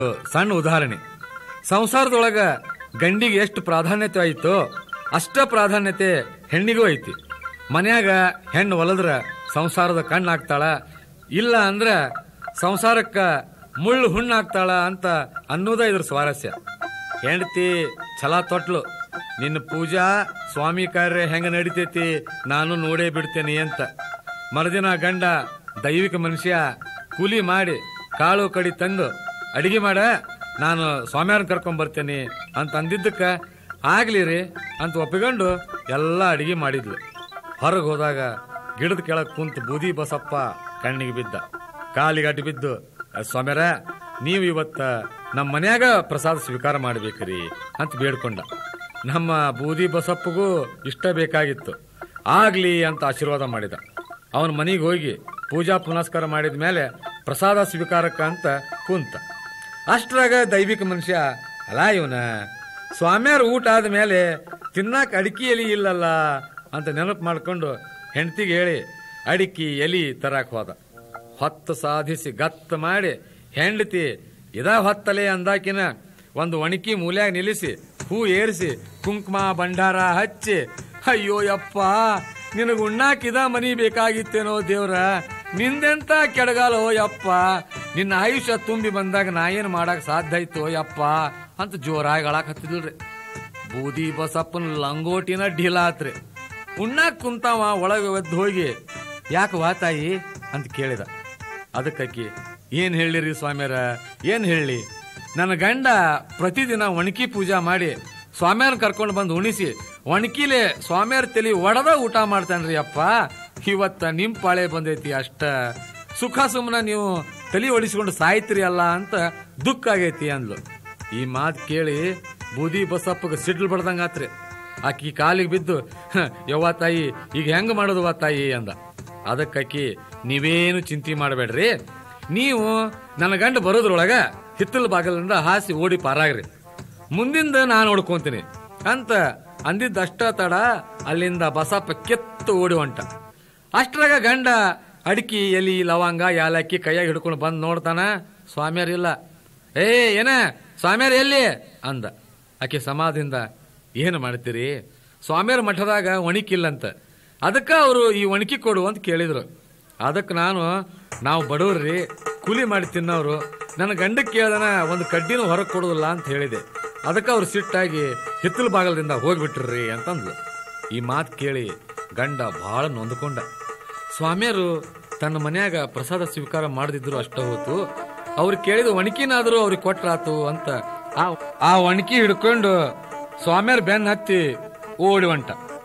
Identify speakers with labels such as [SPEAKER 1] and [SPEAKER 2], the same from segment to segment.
[SPEAKER 1] ಸಣ್ಣ ಉದಾಹರಣೆ ಸಂಸಾರದೊಳಗ ಗಂಡಿಗೆ ಎಷ್ಟು ಪ್ರಾಧಾನ್ಯತೆ ಆಯಿತೋ ಅಷ್ಟ ಪ್ರಾಧಾನ್ಯತೆ ಹೆಣ್ಣಿಗೂ ಐತಿ ಮನ್ಯಾಗ ಹೆಣ್ಣು ಒಲದ್ರ ಸಂಸಾರದ ಕಣ್ಣಾಗ್ತಾಳ ಇಲ್ಲ ಅಂದ್ರ ಸಂಸಾರಕ್ಕ ಮುಳ್ಳು ಹುಣ್ಣಾಗ್ತಾಳ ಅಂತ ಅನ್ನೋದ ಇದ್ರ ಸ್ವಾರಸ್ಯ ಹೆಂಡತಿ ಛಲ ತೊಟ್ಲು ನಿನ್ನ ಪೂಜಾ ಸ್ವಾಮಿ ಕಾರ್ಯ ಹೆಂಗ ನಡಿತೈತಿ ನಾನು ನೋಡೇ ಬಿಡ್ತೇನೆ ಅಂತ ಮರುದಿನ ಗಂಡ ದೈವಿಕ ಮನುಷ್ಯ ಕೂಲಿ ಮಾಡಿ ಕಾಳು ಕಡಿ ತಂದು ಅಡಿಗೆ ಮಾಡ ನಾನು ಸ್ವಾಮಿಯಾರನ್ನ ಕರ್ಕೊಂಡ್ ಬರ್ತೇನೆ ಅಂತ ಅಂದಿದ್ದಕ್ಕ ಆಗ್ಲಿ ರೀ ಅಂತ ಒಪ್ಪಿಕೊಂಡು ಎಲ್ಲ ಅಡಿಗೆ ಮಾಡಿದ್ಲು ಹೊರಗೆ ಹೋದಾಗ ಗಿಡದ ಕೆಳಗ್ ಕುಂತ ಬೂದಿ ಬಸಪ್ಪ ಕಣ್ಣಿಗೆ ಬಿದ್ದ ಕಾಲಿಗೆ ಅಡ್ಡ ಬಿದ್ದು ಸ್ವಾಮ್ಯಾರ ನೀವು ಇವತ್ತ ನಮ್ಮ ಮನ್ಯಾಗ ಪ್ರಸಾದ ಸ್ವೀಕಾರ ಮಾಡ್ಬೇಕ್ರಿ ಅಂತ ಬೇಡ್ಕೊಂಡ ನಮ್ಮ ಬೂದಿ ಬಸಪ್ಪಗೂ ಇಷ್ಟ ಬೇಕಾಗಿತ್ತು ಆಗ್ಲಿ ಅಂತ ಆಶೀರ್ವಾದ ಮಾಡಿದ ಅವನ ಮನೆಗೆ ಹೋಗಿ ಪೂಜಾ ಪುನಸ್ಕಾರ ಮಾಡಿದ ಮೇಲೆ ಪ್ರಸಾದ ಸ್ವೀಕಾರಕ್ಕ ಅಂತ ಕುಂತ ಅಷ್ಟ್ರಾಗ ದೈವಿಕ ಮನುಷ್ಯ ಅಲ್ಲ ಇವನ ಸ್ವಾಮಿಯಾರ ಊಟ ಆದ ಮೇಲೆ ತಿನ್ನಾಕ ಅಡಿಕೆ ಎಲಿ ಇಲ್ಲಲ್ಲ ಅಂತ ನೆನಪು ಮಾಡ್ಕೊಂಡು ಹೆಂಡತಿಗೆ ಹೇಳಿ ಅಡಿಕೆ ಎಲಿ ತರಾಕ್ ಹೋದ ಹೊತ್ತು ಸಾಧಿಸಿ ಗತ್ತ ಮಾಡಿ ಹೆಂಡತಿ ಇದ ಹೊತ್ತಲೆ ಅಂದಾಕಿನ ಒಂದು ಒಣಕಿ ಮೂಲ್ಯಾಗ ನಿಲ್ಲಿಸಿ ಹೂ ಏರಿಸಿ ಕುಂಕುಮ ಭಂಡಾರ ಹಚ್ಚಿ ಅಯ್ಯೋ ಯಪ್ಪ ನಿನಗೆ ಉಣ್ಣಾಕಿದ ಮನಿ ಬೇಕಾಗಿತ್ತೇನೋ ದೇವ್ರ ನಿಂದೆಂತ ಕೆಡಗಾಲೋ ಯಪ್ಪ ನಿನ್ನ ಆಯುಷ್ಯ ತುಂಬಿ ಬಂದಾಗ ನಾ ಏನ್ ಮಾಡಕ್ ಸಾಧ್ಯ ಆಯ್ತು ಯಪ್ಪ ಅಂತ ಜೋರಾಗಿ ಅಳಾಕ್ ಹತ್ತಿದ್ರಿ ಬೂದಿ ಬಸಪ್ಪನ ಲಂಗೋಟಿನ ಢೀಲ ಆತ್ರಿ ಉಣ್ಣಾಕ್ ಕುಂತಾವ ಒಳಗೆ ಒದ್ದು ಹೋಗಿ ಯಾಕೆ ವಾ ತಾಯಿ ಅಂತ ಕೇಳಿದ ಅದಕ್ಕಿ ಏನ್ ಹೇಳಿರಿ ಸ್ವಾಮ್ಯಾರ ಏನ್ ಹೇಳಿ ನನ್ನ ಗಂಡ ಪ್ರತಿದಿನ ಒಣಕಿ ಪೂಜಾ ಮಾಡಿ ಸ್ವಾಮ್ಯಾರ ಕರ್ಕೊಂಡು ಬಂದು ಉಣಿಸಿ ಒಣಕಿಲೆ ಸ್ವಾಮ್ಯಾರ ತಲಿ ಒಡದ ಊಟ ಮಾಡ್ತಾನ್ರಿ ಅಪ್ಪ ಇವತ್ತ ನಿಮ್ ಪಾಳೆ ಬಂದೈತಿ ಅಷ್ಟ ಸುಖ ಸುಮ್ಮನ ನೀವು ತಲಿ ಒಡಿಸ್ಕೊಂಡು ಸಾಯ್ತಿರಿ ಅಲ್ಲ ಅಂತ ದುಃಖ ಆಗೈತಿ ಅಂದ್ಲು ಈ ಮಾತ್ ಕೇಳಿ ಬೂದಿ ಬಸಪ್ಪಗ ಸಿಡ್ಲು ಬಡ್ದಂಗಾತ್ರಿ ಆಕಿ ಕಾಲಿಗೆ ಬಿದ್ದು "ಹ, ಯವ್ವ ತಾಯಿ ಈಗ ಹೆಂಗ್ ಮಾಡೋದು ತಾಯಿ ಅಂದ ಅದಕ್ಕಾಕಿ ನೀವೇನು ಚಿಂತೆ ಮಾಡಬೇಡ್ರಿ ನೀವು ನನ್ನ ಗಂಡ ಬರೋದ್ರೊಳಗ ಹಿತ್ತಲ ಬಾಗಲಿಂದ ಹಾಸಿ ಓಡಿ ಪಾರಾಗ್ರಿ ಮುಂದಿಂದ ನಾನು ನೋಡ್ಕೊಂತೀನಿ ಅಂತ ಅಂದಿದ್ದಷ್ಟ ತಡ ಅಲ್ಲಿಂದ ಬಸಪ್ಪ ಕೆತ್ತು ಓಡಿ ಹೊಂಟ ಅಷ್ಟ್ರಾಗ ಗಂಡ ಅಡಿಕೆ ಎಲಿ ಲವಂಗ ಯಾಲಕ್ಕಿ ಕೈಯಾಗ ಹಿಡ್ಕೊಂಡು ಬಂದ್ ನೋಡ್ತಾನ ಸ್ವಾಮಿಯರಿಲ್ಲ ಏ ಏನ ಸ್ವಾಮಿಯರ್ ಎಲ್ಲಿ ಅಂದ ಆಕೆ ಸಮಾಧಿಯಿಂದ ಏನು ಮಾಡ್ತೀರಿ ಸ್ವಾಮಿಯರ ಮಠದಾಗ ಒಣಕಿಲ್ಲಂತ ಅದಕ್ಕ ಅವರು ಈ ಒಣಕಿ ಕೊಡು ಅಂತ ಕೇಳಿದ್ರು ಅದಕ್ಕೆ ನಾನು ನಾವು ಬಡವ್ರಿ ಕೂಲಿ ಮಾಡಿ ತಿನ್ನೋರು ನನ್ನ ಗಂಡಕ್ಕೆ ಕೇಳ್ದನ ಒಂದು ಕಡ್ಡಿನೂ ಹೊರಗೆ ಕೊಡೋದಿಲ್ಲ ಅಂತ ಹೇಳಿದೆ ಅದಕ್ಕೆ ಅವ್ರು ಸಿಟ್ಟಾಗಿ ಹಿತ್ತಲ ಬಾಗಲದಿಂದ ಹೋಗ್ಬಿಟ್ರಿ ಅಂತಂದ್ಲು ಈ ಮಾತು ಕೇಳಿ ಗಂಡ ಬಹಳ ನೊಂದ್ಕೊಂಡ ಸ್ವಾಮಿಯರು ತನ್ನ ಮನ್ಯಾಗ ಪ್ರಸಾದ ಸ್ವೀಕಾರ ಮಾಡದಿದ್ರು ಅಷ್ಟ ಹೊತ್ತು ಅವ್ರು ಕೇಳಿದ ಒಣಕಿನಾದ್ರೂ ಅವ್ರಿಗೆ ಕೊಟ್ರಾತು ಅಂತ ಆ- ಆ ಒಣಕಿ ಹಿಡ್ಕೊಂಡು ಸ್ವಾಮಿಯರ್ ಬೆನ್ ಹತ್ತಿ ಓಡಿ ಹೊಂಟ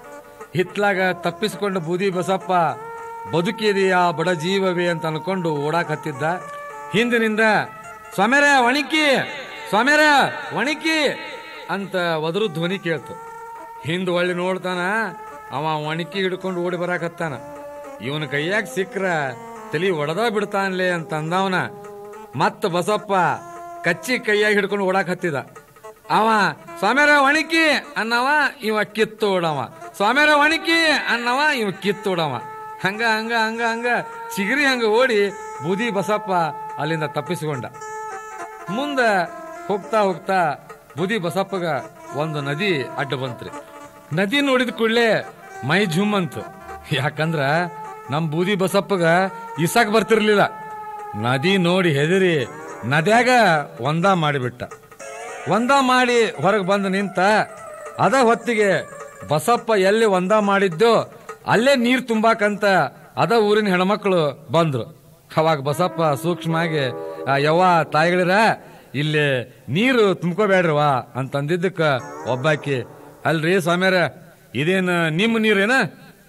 [SPEAKER 1] ಹಿತ್ಲಾಗ ತಪ್ಪಿಸಿಕೊಂಡ ಬೂದಿ ಬಸಪ್ಪ ಬದುಕಿದೆಯಾ ಬಡ ಜೀವವೇ ಅಂತ ಅನ್ಕೊಂಡು ಓಡಾಕ್ ಹತ್ತಿದ್ದ ಹಿಂದಿನಿಂದ ಸ್ವಾಮ್ಯಾರ ಒಣಕಿ ಸ್ವಾಮ್ಯಾರ ಒಣಕಿ ಅಂತ ಒದರು ಧ್ವನಿ ಕೇಳ್ತು ಹಿಂದ್ ಒಳ್ಳೆ ನೋಡ್ತಾನ ಅವ ಒಣಕಿ ಹಿಡ್ಕೊಂಡು ಓಡಿ ಬರಾಕತ್ತಾನ ಇವನ ಕೈಯಾಗ ಸಿಕ್ರ ತಲಿ ಒಡದ ಬಿಡ್ತಾನ್ಲೆ ಅಂತ ಅಂದವನ ಮತ್ತ ಬಸಪ್ಪ ಕಚ್ಚಿ ಕೈಯಾಗ ಹಿಡ್ಕೊಂಡು ಓಡಾಕ್ ಹತ್ತಿದ ಅವ ಸ್ವಾಮ್ಯಾರ ಒಣಕಿ ಅನ್ನವ ಇವ ಕಿತ್ತೋಡವ ಸ್ವಾಮ್ಯಾರ ಒಣಕಿ ಅನ್ನವ ಇವ ಕಿತ್ತೋಡವ ಹಂಗ ಹಂಗ ಹಂಗ ಹಂಗ ಚಿಗರಿ ಹಂಗ ಓಡಿ ಬೂದಿ ಬಸಪ್ಪ ಅಲ್ಲಿಂದ ತಪ್ಪಿಸಿಕೊಂಡ ಮುಂದ ಹೋಗ್ತಾ ಹೋಗ್ತಾ ಬುದಿ ಬಸಪ್ಪಗ ಒಂದು ನದಿ ಅಡ್ಡ ಬಂತ್ರಿ ನದಿ ನೋಡಿದ ಕೂಡಲೇ ಮೈ ಝುಮ್ ಅಂತು ಯಾಕಂದ್ರ ನಮ್ ಬೂದಿ ಬಸಪ್ಪಗ ಇಸಾಕ್ ಬರ್ತಿರ್ಲಿಲ್ಲ ನದಿ ನೋಡಿ ಹೆದರಿ ನದ್ಯಾಗ ಒಂದ ಮಾಡಿಬಿಟ್ಟ ಒಂದ ಮಾಡಿ ಹೊರಗೆ ಬಂದು ನಿಂತ ಅದ ಹೊತ್ತಿಗೆ ಬಸಪ್ಪ ಎಲ್ಲಿ ಒಂದ ಮಾಡಿದ್ದೋ ಅಲ್ಲೇ ನೀರ್ ತುಂಬಾಕಂತ ಅದ ಊರಿನ ಹೆಣ್ಮಕ್ಳು ಬಂದ್ರು ಅವಾಗ ಬಸಪ್ಪ ಸೂಕ್ಷ್ಮವಾಗಿ "ಆ, ಯವ್ವ ತಾಯಿಗಳಿರ ಇಲ್ಲಿ ನೀರು ತುಂಬ್ಕೋಬೇಡ್ರವಾ ಅಂತಂದಿದ್ದಕ್ಕ ಒಬ್ಬಾಕಿ ಅಲ್ರಿ ಸ್ವಾಮ್ಯಾರ ಇದೇನ ನಿಮ್ಮ ನೀರೇನ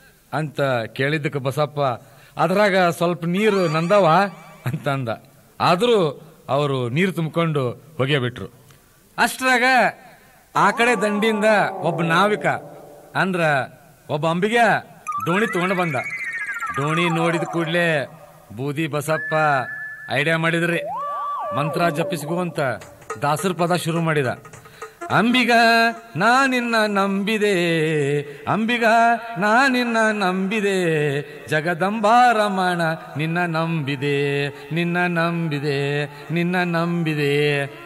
[SPEAKER 1] ಅಂತ ಕೇಳಿದ್ದಕ್ಕೆ ಬಸಪ್ಪ ಅದ್ರಾಗ ಸ್ವಲ್ಪ ನೀರು ನಂದವ ಅಂತಂದ ಆದ್ರೂ ಅವರು ನೀರು ತುಂಬಿಕೊಂಡು ಹೋಗೇ ಬಿಟ್ರು ಅಷ್ಟ್ರಾಗ ಆ ಕಡೆ ದಂಡಿಯಿಂದ ಒಬ್ಬ ನಾವಿಕ ಅಂದ್ರ ಒಬ್ಬ ಅಂಬಿಗೆ ದೋಣಿ ತಗೊಂಡು ಬಂದ ದೋಣಿ ನೋಡಿದ ಕೂಡ್ಲೆ ಬೂದಿ ಬಸಪ್ಪ ಐಡಿಯಾ ಮಾಡಿದ್ರಿ ಮಂತ್ರ ಜಪಿಸ್ಕೋ ಅಂತ ದಾಸರ ಪದ ಶುರು ಮಾಡಿದ ಅಂಬಿಗ ನಾ ನಿನ್ನ ನಂಬಿದೆ ಅಂಬಿಗ ನಾ ನಿನ್ನ ನಂಬಿದೆ ಜಗದಂಬಾರಮಣ ನಿನ್ನ ನಂಬಿದೆ ನಿನ್ನ ನಂಬಿದೆ ನಿನ್ನ ನಂಬಿದೆ